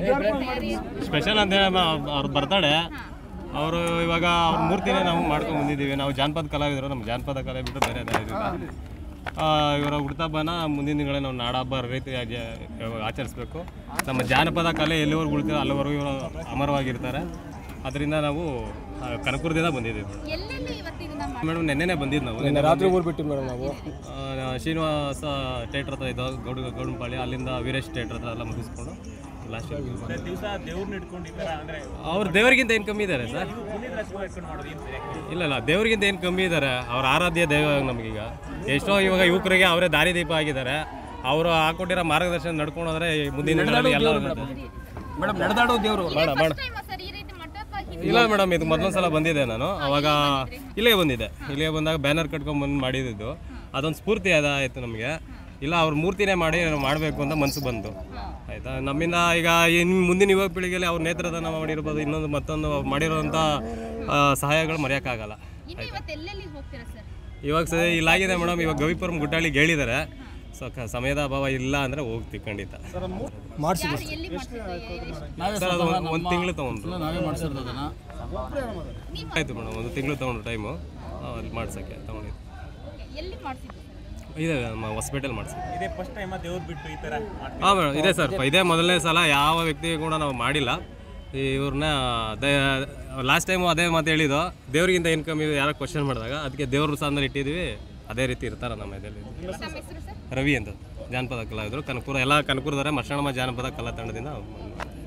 ತಯಾರಿ ಸ್ಪೆಷಲ್ ಅಂತ ಅವ್ರ ಬರ್ತಾಳೆ ಅವರು ಇವಾಗ ಅವ್ರ ಮೂರ್ತಿನೇ ನಾವು ಮಾಡ್ಕೊಂಡು ಬಂದಿದ್ದೀವಿ ನಾವು ಜಾನಪದ ಕಲಾವಿದರು ನಮ್ಮ ಜಾನಪದ ಕಲೆ ಬಿಟ್ಟು ಬೇರೆ ಇದಿಲ್ಲ ಇವರ ಹುಡ್ತಾಬ್ಬನ ಮುಂದಿನ ದಿನಗಳೇ ನಾವು ನಾಡಹಬ್ಬ ರೀತಿಯಾಗಿ ಆಚರಿಸ್ಬೇಕು ನಮ್ಮ ಜಾನಪದ ಕಲೆ ಎಲ್ಲಿವರೆಗೂ ಉಳಿತೀರೋ ಅಲ್ಲಿವರೆಗೂ ಇವರು ಅಮರವಾಗಿರ್ತಾರೆ ಅದರಿಂದ ನಾವು ಆ, ಕನಕಪುರದಿಂದ ಬಂದಿದ್ದೀವಿ ಎಲ್ಲೆಲ್ಲಿ ಇವತ್ತು ಇದನ್ನ ಮಾಡಿ ಮೇಡಮ್ ನೆನ್ನೆನೇ ಬಂದಿದ್ದು ನಾವು ನಿನ್ನೆ ರಾತ್ರಿ ಊರು ಬಿಟ್ಟು ಮೇಡಮ್ ನಾವು ಆ, ಶ್ರೀನಿವಾಸ ಥಿಯೇಟ್ರ್ ಹತ್ರ ಇದ್ದೋ ಗೌಡ ಗೌಡಂಪಾಳಿ ಅಲ್ಲಿಂದ ವೀರೇಶ್ ಥಿಯೇಟ್ರ್ ಹತ್ರ ಎಲ್ಲ ಮುಗಿಸ್ಕೊಂಡು ಲಾಸ್ಟ್ ದಿವಸ ದೇವ್ರನ್ನ ಇಟ್ಕೊಂಡು ಈ ಥರ ಅಂದರೆ ಅವ್ರು ದೇವರಿಗಿಂತ ಏನು ಕಮ್ಮಿ ಇದ್ದಾರೆ ಸರ್ ಪುನೀತ್ ರಾಜ್ಕುಮಾರ್ ಇಟ್ಕೊಂಡು ಮಾಡೋದು ಏನು ಸರಿ ಇಲ್ಲ ಇಲ್ಲ ದೇವರಿಗಿಂತ ಏನು ಕಮ್ಮಿ ಇದ್ದಾರೆ ಅವ್ರ ಆರಾಧ್ಯ ದೈವ ನಮಗೀಗ ಎಷ್ಟೋ ಇವಾಗ ಯುವಕರಿಗೆ ಅವರೇ ದಾರಿದೀಪ ಆಗಿದ್ದಾರೆ ಅವರು ಹಾಕೊಟ್ಟಿರೋ ಮಾರ್ಗದರ್ಶನ ನಡ್ಕೊಂಡು ಹೋದ್ರೆ ಈ ಮುಂದಿನ ದಿನಗಳಲ್ಲಿ ಎಲ್ಲ ಮೇಡಮ್ ನಡೆದಾಡೋ ದೇವರು ಬೇಡ ಬೇಡ ಟೈಮ್ ಸರ್ ಈ ರೀತಿ ಮಂಟಪ ಹಿಂದೆ ಇಲ್ಲ ಮೇಡಮ್ ಇದು ಮೊದಲೊಂದು ಸಲ ಬಂದಿದ್ದೆ ನಾನು ಅವಾಗ ಇಲ್ಲೇ ಬಂದಿದ್ದೆ ಇಲ್ಲೇ ಬಂದಾಗ ಬ್ಯಾನರ್ ಕಟ್ಕೊಂಡು ಬಂದು ಮಾಡಿದ್ದು ಅದೊಂದು ಸ್ಫೂರ್ತಿ ಅದ ಆಯಿತು ನಮಗೆ ಇಲ್ಲ ಅವ್ರ ಮೂರ್ತಿನೇ ಮಾಡಿ ಮಾಡಬೇಕು ಅಂತ ಮನಸ್ಸು ಬಂತು ಆಯಿತಾ ನಮ್ಮಿಂದ ಈಗ ಇನ್ನು ಮುಂದಿನ ಯುವ ಪೀಳಿಗೆಯಲ್ಲಿ ಅವ್ರ ನೇತ್ರದಾನ ಮಾಡಿರ್ಬೋದು ಇನ್ನೊಂದು ಮತ್ತೊಂದು ಅವ್ರು ಮಾಡಿರೋಂಥ ಆ, ಸಹಾಯಗಳು ಮರೆಯೋಕ್ಕಾಗಲ್ಲ ಇನ್ನು ಇವತ್ತು ಎಲ್ಲೆಲ್ಲಿ ಹೋಗ್ತೀರಾ ಸರ್ ಇವಾಗ ಸ ಇಲ್ಲಾಗಿದೆ ಮೇಡಮ್ ಇವಾಗ ಗವಿಪುರಂ ಗುಡ್ಡಾಳಿಗೆ ಹೇಳಿದ್ದಾರೆ ಸೊ ಕ- ಸಮಯದ ಅಭಾವ ಇಲ್ಲ ಅಂದರೆ ಹೋಗ್ತೀವಿ ಖಂಡಿತ ಮಾಡಿಸಿದ್ವಿ ಯಾರು ಎಲ್ಲಿ ಮಾಡ್ತಿದ್ದಾರೆ ಸರ್ ಅದು ಒಂದು ತಿಂಗಳು ತೊಗೊಂಡ್ರು ನಾವೇ ಮಾಡಿಸಿರೋದು ಅದನ್ನು ಆಯಿತು ಮೇಡಮ್ ಒಂದು ತಿಂಗಳು ತೊಗೊಂಡ್ರು ಟೈಮು ಅಲ್ಲಿ ಮಾಡ್ಸೋಕ್ಕೆ ತೊಗೊಂಡಿದ್ದು ಎಲ್ಲಿ ಮಾಡ್ತಿದ್ರು ಇದೆ ನಮ್ಮ ಹೊಸಪೇಟೆಲಿ ಮಾಡಿಸಿದ್ವಿ ಇದೇ ಫಸ್ಟ್ ಟೈಮ್ ದೇವ್ರು ಬಿಟ್ಟು ಈ ಥರ ಮಾಡ್ತೀವಿ ಹಾಂ ಮೇಡಮ್ ಇದೆ ಸರ್ ಇದೇ ಮೊದಲನೇ ಸಲ ಯಾವ ವ್ಯಕ್ತಿಗೆ ಕೂಡ ನಾವು ಮಾಡಿಲ್ಲ ಇವ್ರನ್ನ ಲಾಸ್ಟ್ ಟೈಮು ಅದೇ ಮಾತು ಹೇಳಿದ್ದು ದೇವ್ರಿಗಿಂತ ಏನು ಕಮ್ಮಿ ಇದೆ ಯಾರೋ ಕ್ವಶನ್ ಮಾಡಿದಾಗ ಅದಕ್ಕೆ ದೇವ್ರ ಸ್ಥಾನದಲ್ಲಿ ಇಟ್ಟಿದ್ವಿ ಅದೇ ರೀತಿ ಇರ್ತಾರೆ ನಮ್ಮ ಇದರಲ್ಲಿ ನಮ್ಮ ಹೆಸರು ಸರ್ ರವಿ ಅಂತ ಜಾನಪದ ಕಲಾವಿದರು ಕನಕಪುರ ಎಲ್ಲ ಕನಕಪುರದವರೇ ಮರ್ಷಣಮ್ಮ ಜಾನಪದ ಕಲಾ ತಂಡದಿಂದ